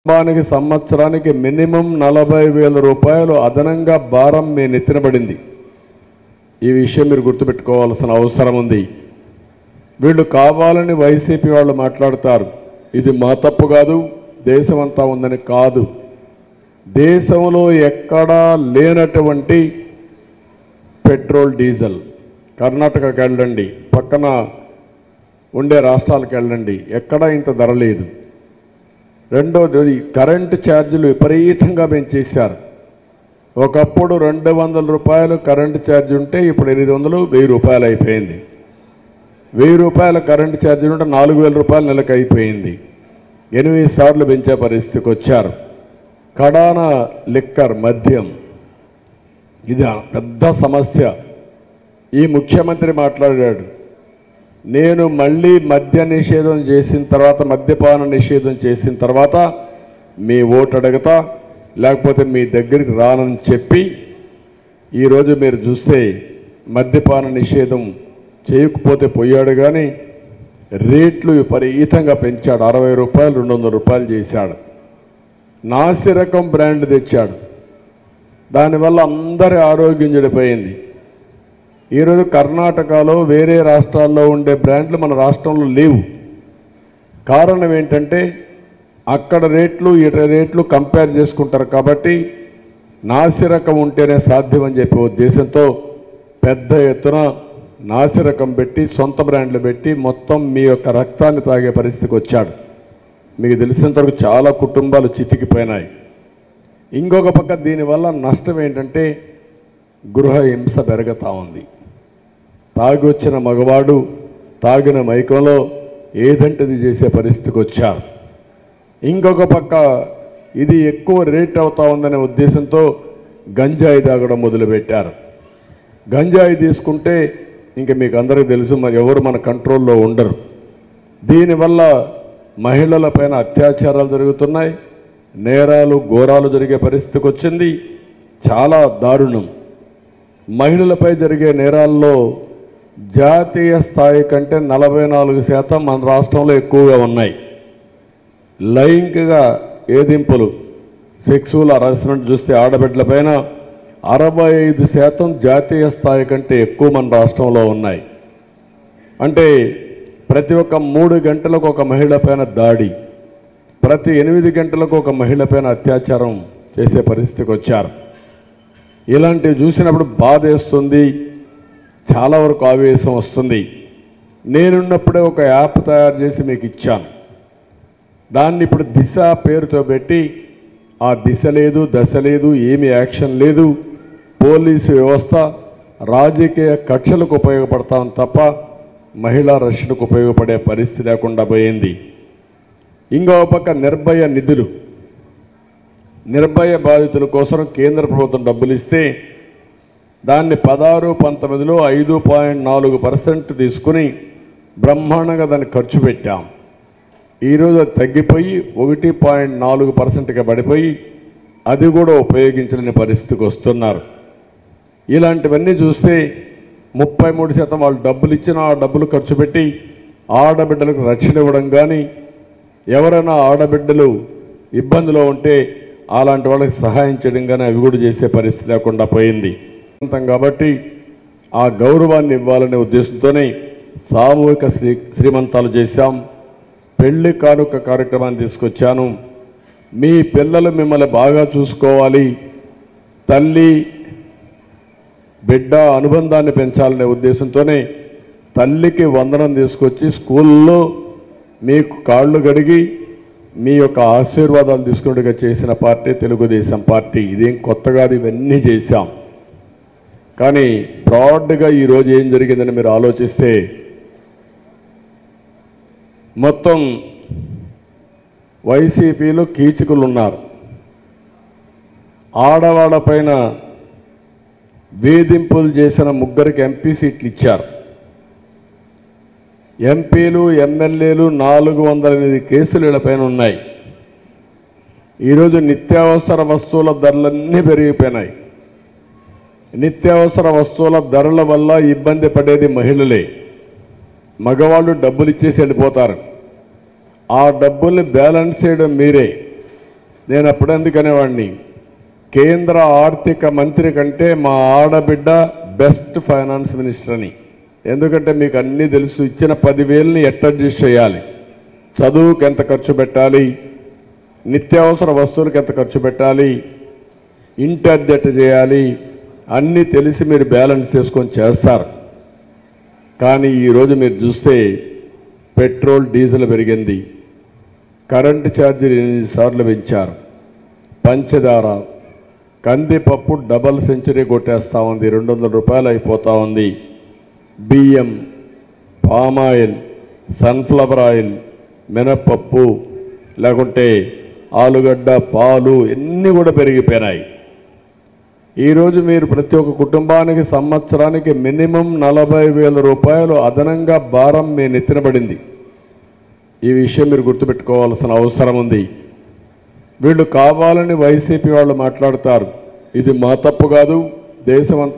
కుటుంబానికి సంవత్సరానికి మినిమం నలభై వేల రూపాయలు అదనంగా భారం మీ నెత్తిన పడింది ఈ విషయం మీరు గుర్తుపెట్టుకోవాల్సిన అవసరం ఉంది వీళ్ళు కావాలని వైసీపీ వాళ్ళు మాట్లాడతారు ఇది మా తప్పు కాదు దేశమంతా ఉందని కాదు దేశంలో ఎక్కడా లేనటువంటి పెట్రోల్ డీజిల్ కర్ణాటకకి వెళ్ళండి పక్కన ఉండే రాష్ట్రాలకు వెళ్ళండి ఎక్కడా ఇంత ధర లేదు రెండోది కరెంటు ఛార్జీలు విపరీతంగా పెంచేశారు ఒకప్పుడు రెండు వందల రూపాయలు కరెంటు ఛార్జ్ ఉంటే ఇప్పుడు ఎనిమిది వందలు వెయ్యి రూపాయలు అయిపోయింది వెయ్యి రూపాయల కరెంటు ఛార్జీ ఉంటే నాలుగు వేల రూపాయలు నెలకు అయిపోయింది ఎనిమిది సార్లు పెంచే పరిస్థితికి వచ్చారు కడాన లిక్కర్ మద్యం ఇది పెద్ద సమస్య ఈ ముఖ్యమంత్రి మాట్లాడాడు నేను మళ్ళీ మద్య నిషేధం చేసిన తర్వాత మద్యపాన నిషేధం చేసిన తర్వాత మీ ఓటు అడగతా లేకపోతే మీ దగ్గరికి రానని చెప్పి ఈరోజు మీరు చూస్తే మద్యపాన నిషేధం చేయకపోతే పోయాడు కానీ రేట్లు విపరీతంగా పెంచాడు అరవై రూపాయలు రెండు వందల రూపాయలు చేశాడు నాసి రకం బ్రాండ్ తెచ్చాడు దానివల్ల అందరి ఆరోగ్యం చెడిపోయింది ఈరోజు కర్ణాటకలో వేరే రాష్ట్రాల్లో ఉండే బ్రాండ్లు మన రాష్ట్రంలో లేవు కారణం ఏంటంటే అక్కడ రేట్లు ఇట రేట్లు కంపేర్ చేసుకుంటారు కాబట్టి నాసిరకం ఉంటేనే సాధ్యమని చెప్పే ఉద్దేశంతో పెద్ద ఎత్తున నాసిరకం పెట్టి సొంత బ్రాండ్లు పెట్టి మొత్తం మీ యొక్క రక్తాన్ని తాగే పరిస్థితికి వచ్చాడు మీకు తెలిసినంతవరకు చాలా కుటుంబాలు చితికిపోయినాయి ఇంకొక పక్క దీనివల్ల నష్టం ఏంటంటే గృహ హింస పెరుగుతూ ఉంది తాగి వచ్చిన మగవాడు తాగిన మైకంలో ఏదంటది చేసే పరిస్థితికి వచ్చారు ఇంకొక పక్క ఇది ఎక్కువ రేట్ అవుతా ఉందనే ఉద్దేశంతో గంజాయి తాగడం మొదలుపెట్టారు గంజాయి తీసుకుంటే ఇంక మీకు అందరికీ తెలుసు మరి ఎవరు మన కంట్రోల్లో ఉండరు దీనివల్ల మహిళలపైన అత్యాచారాలు జరుగుతున్నాయి నేరాలు ఘోరాలు జరిగే పరిస్థితికి వచ్చింది చాలా దారుణం మహిళలపై జరిగే నేరాల్లో జాతీయ స్థాయి కంటే నలభై నాలుగు శాతం మన రాష్ట్రంలో ఎక్కువగా ఉన్నాయి లైంగిక ఏదింపులు సెక్సువల్ హరాస్మెంట్ చూస్తే ఆడబిడ్డలపైన అరవై ఐదు శాతం జాతీయ స్థాయి కంటే ఎక్కువ మన రాష్ట్రంలో ఉన్నాయి అంటే ప్రతి ఒక్క మూడు గంటలకు ఒక మహిళ పైన దాడి ప్రతి ఎనిమిది గంటలకు ఒక మహిళ పైన అత్యాచారం చేసే పరిస్థితికి వచ్చారు ఇలాంటివి చూసినప్పుడు బాధ వేస్తుంది చాలా వరకు ఆవేశం వస్తుంది నేనున్నప్పుడే ఒక యాప్ తయారు చేసి మీకు ఇచ్చాను దాన్ని ఇప్పుడు దిశ పేరుతో పెట్టి ఆ దిశ లేదు దశ లేదు ఏమి యాక్షన్ లేదు పోలీసు వ్యవస్థ రాజకీయ కక్షలకు ఉపయోగపడతాం తప్ప మహిళా రక్షణకు ఉపయోగపడే పరిస్థితి లేకుండా పోయింది ఇంకో పక్క నిర్భయ నిధులు నిర్భయ బాధితుల కోసం కేంద్ర ప్రభుత్వం డబ్బులు ఇస్తే దాన్ని పదహారు పంతొమ్మిదిలో ఐదు పాయింట్ నాలుగు పర్సెంట్ తీసుకుని బ్రహ్మాండంగా దాన్ని ఖర్చు పెట్టాం ఈరోజు అది తగ్గిపోయి ఒకటి పాయింట్ నాలుగు పర్సెంట్గా పడిపోయి అది కూడా ఉపయోగించలేని పరిస్థితికి వస్తున్నారు ఇలాంటివన్నీ చూస్తే ముప్పై మూడు శాతం వాళ్ళు డబ్బులు ఇచ్చిన ఆ డబ్బులు ఖర్చు పెట్టి ఆడబిడ్డలకు రక్షణ ఇవ్వడం కానీ ఎవరైనా ఆడబిడ్డలు ఇబ్బందిలో ఉంటే అలాంటి వాళ్ళకి సహాయం చేయడం కానీ అవి కూడా చేసే పరిస్థితి లేకుండా పోయింది అంతం కాబట్టి ఆ గౌరవాన్ని ఇవ్వాలనే ఉద్దేశంతోనే సామూహిక శ్రీ శ్రీమంతాలు చేశాం పెళ్లి కానుక కార్యక్రమాన్ని తీసుకొచ్చాను మీ పిల్లలు మిమ్మల్ని బాగా చూసుకోవాలి తల్లి బిడ్డ అనుబంధాన్ని పెంచాలనే ఉద్దేశంతోనే తల్లికి వందనం తీసుకొచ్చి స్కూల్లో మీకు కాళ్ళు గడిగి మీ యొక్క ఆశీర్వాదాలు తీసుకున్నట్టుగా చేసిన పార్టీ తెలుగుదేశం పార్టీ ఇదేం కొత్తగా ఇవన్నీ చేశాం కానీ బ్రాడ్గా ఈరోజు ఏం జరిగిందని మీరు ఆలోచిస్తే మొత్తం వైసీపీలో కీచకులు ఉన్నారు ఆడవాళ్ళ పైన వేధింపులు చేసిన ముగ్గురికి ఎంపీ సీట్లు ఇచ్చారు ఎంపీలు ఎమ్మెల్యేలు నాలుగు వందల ఎనిమిది కేసులు వీళ్ళపైన ఉన్నాయి ఈరోజు నిత్యావసర వస్తువుల ధరలన్నీ పెరిగిపోయినాయి నిత్యావసర వస్తువుల ధరల వల్ల ఇబ్బంది పడేది మహిళలే మగవాళ్ళు డబ్బులు ఇచ్చేసి వెళ్ళిపోతారు ఆ డబ్బుల్ని బ్యాలెన్స్ చేయడం మీరే నేను అప్పుడు అందుకనేవాడిని కేంద్ర ఆర్థిక మంత్రి కంటే మా ఆడబిడ్డ బెస్ట్ ఫైనాన్స్ మినిస్టర్ అని ఎందుకంటే మీకు అన్నీ తెలుసు ఇచ్చిన పదివేలని ఎట్ అడ్జస్ట్ చేయాలి చదువుకి ఎంత ఖర్చు పెట్టాలి నిత్యావసర వస్తువులకు ఎంత ఖర్చు పెట్టాలి ఇంటి అద్దె ఎట్ట చేయాలి అన్నీ తెలిసి మీరు బ్యాలెన్స్ చేసుకొని చేస్తారు కానీ ఈరోజు మీరు చూస్తే పెట్రోల్ డీజిల్ పెరిగింది కరెంటు ఛార్జీలు ఎనిమిది సార్లు పెంచారు పంచదార కందిపప్పు డబల్ సెంచరీ కొట్టేస్తా ఉంది రెండు వందల రూపాయలు అయిపోతా ఉంది బియ్యం పామాయిల్ సన్ఫ్లవర్ ఆయిల్ మినప్పప్పు లేకుంటే ఆలుగడ్డ పాలు ఇన్ని కూడా పెరిగిపోయినాయి ఈరోజు మీరు ప్రతి ఒక్క కుటుంబానికి సంవత్సరానికి మినిమం నలభై వేల రూపాయలు అదనంగా భారం మీ నెత్తిన పడింది ఈ విషయం మీరు గుర్తుపెట్టుకోవాల్సిన అవసరం ఉంది వీళ్ళు కావాలని వైసీపీ వాళ్ళు మాట్లాడతారు ఇది మా తప్పు కాదు దేశం